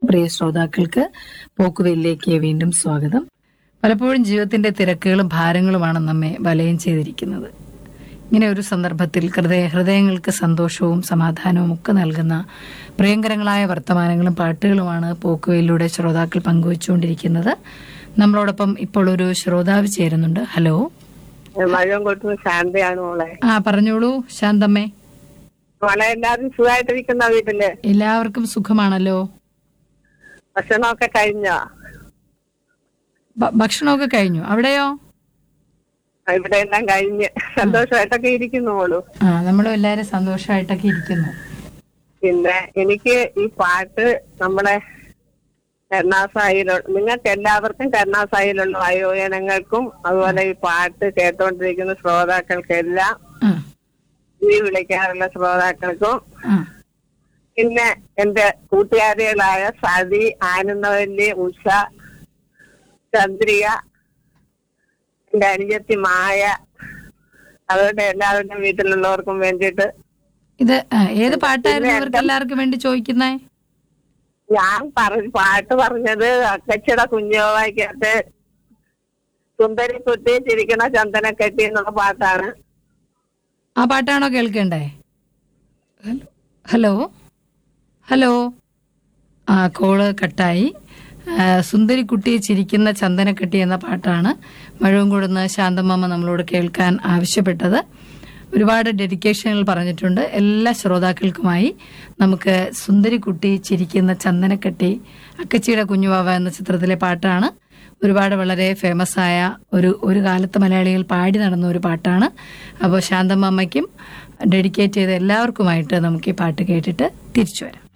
പ്രിയ ശ്രോതാക്കൾക്ക് പോക്കുവെല്ലിലേക്ക് വീണ്ടും സ്വാഗതം പലപ്പോഴും ജീവിതത്തിന്റെ തിരക്കുകളും ഭാരങ്ങളുമാണ് നമ്മെ വലയം ചെയ്തിരിക്കുന്നത് ഇങ്ങനെ ഒരു സന്ദർഭത്തിൽ ഹൃദയ ഹൃദയങ്ങൾക്ക് സന്തോഷവും സമാധാനവും ഒക്കെ നൽകുന്ന പ്രിയങ്കരങ്ങളായ വർത്തമാനങ്ങളും പാട്ടുകളുമാണ് പോക്കുവയിലൂടെ ശ്രോതാക്കൾ പങ്കുവച്ചുകൊണ്ടിരിക്കുന്നത് നമ്മളോടൊപ്പം ഇപ്പോൾ ഒരു ശ്രോതാവ് ചേരുന്നുണ്ട് ഹലോ മഴയും കൊട്ടും ശാന്തയാണ് മോളെ ആ പറഞ്ഞോളൂ ശാന്തമ്മേ മോളെ എല്ലാവരും സുഖമായിട്ടിരിക്കുന്ന വീട്ടില് എല്ലാവർക്കും സുഖമാണല്ലോ ഭക്ഷണമൊക്കെ കഴിഞ്ഞോ ഭ- ഭക്ഷണമൊക്കെ കഴിഞ്ഞു അവിടെയോ ഇവിടെ എല്ലാം കഴിഞ്ഞ് സന്തോഷമായിട്ടൊക്കെ ഇരിക്കുന്നു മോളു ആ നമ്മളും എല്ലാവരും സന്തോഷമായിട്ടൊക്കെ ഇരിക്കുന്നു പിന്നെ എനിക്ക് ഈ പാട്ട് നമ്മളെ കരുണാസായിലുള്ള നിങ്ങൾക്ക് എല്ലാവർക്കും കരുണാസായിലുള്ള വയോജനങ്ങൾക്കും അതുപോലെ ഈ പാട്ട് കേട്ടോണ്ടിരിക്കുന്ന ശ്രോതാക്കൾക്കെല്ലാം ആ ഈ വിളിക്കാറുള്ള ശ്രോതാക്കൾക്കും ആ പിന്നെ എന്റെ കൂട്ടുകാരികളായ സതി ആനന്ദവല്ലി ഉഷ ചന്ദ്രിക എന്റെ അനുജത്തി മായ അവരുടെ എല്ലാവരുടെ വീട്ടിലുള്ളവർക്കും വേണ്ടിയിട്ട് ഇത് ആ, ഏത് പാട്ടായിരുന്നു ഇവർക്ക് എല്ലാവർക്കും വേണ്ടി ചോദിക്കുന്നേ ഞാൻ പറഞ്ഞ പാട്ട് പറഞ്ഞത് അക്കച്ചട കുഞ്ഞോവായിക്കകത്ത് സുന്ദരി കുട്ടി ചിരിക്കണ ചന്ദനക്കെട്ടി എന്നുള്ള പാട്ടാണ് ആ പാട്ടാണോ കേൾക്കണ്ടേ ഹലോ ഹലോ ആ കോള് കട്ടായി ആ, സുന്ദരിക്കുട്ടി ചിരിക്കുന്ന ചന്ദനക്കെട്ടി എന്ന പാട്ടാണ് മഴവും കൂടുന്ന ശാന്തമ്മ നമ്മളോട് കേൾക്കാൻ ആവശ്യപ്പെട്ടത് ഒരുപാട് ഡെഡിക്കേഷനുകൾ പറഞ്ഞിട്ടുണ്ട് എല്ലാ ശ്രോതാക്കൾക്കുമായി നമുക്ക് സുന്ദരിക്കുട്ടി ചിരിക്കുന്ന ചന്ദനക്കെട്ടി അക്കച്ചിയുടെ കുഞ്ഞുവാവ എന്ന ചിത്രത്തിലെ പാട്ടാണ് ഒരുപാട് വളരെ ഫേമസ് ആയ ഒരു ഒരു കാലത്ത് മലയാളികൾ പാടി നടന്ന ഒരു പാട്ടാണ് അപ്പോൾ ശാന്തമ്മയ്ക്കും ഡെഡിക്കേറ്റ് ചെയ്ത എല്ലാവർക്കുമായിട്ട് നമുക്ക് ഈ പാട്ട് കേട്ടിട്ട് തിരിച്ചു വരാം